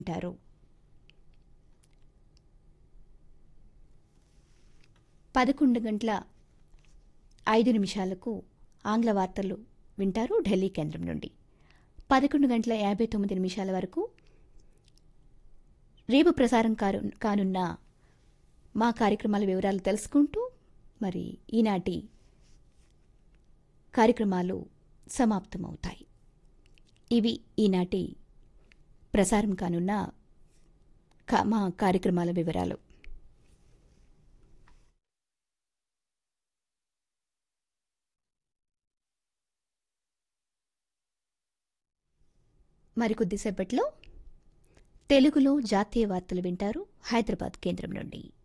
అంటారు పదకొండు గంటల ఐదు నిమిషాలకు ఆంగ్ల వార్తలు వింటారు ఢిల్లీ కేంద్రం నుండి పదకొండు గంటల యాభై తొమ్మిది నిమిషాల వరకు రేపు ప్రసారం కారు కానున్న మా కార్యక్రమాల వివరాలు తెలుసుకుంటూ మరి ఈనాటి కార్యక్రమాలు సమాప్తమవుతాయి ఇవి ఈనాటి ప్రసారం కానున్న కా- మా కార్యక్రమాల వివరాలు మరికొద్దిసేపట్లో తెలుగులో జాతీయ వార్తలు వింటారు హైదరాబాద్ కేంద్రం నుండి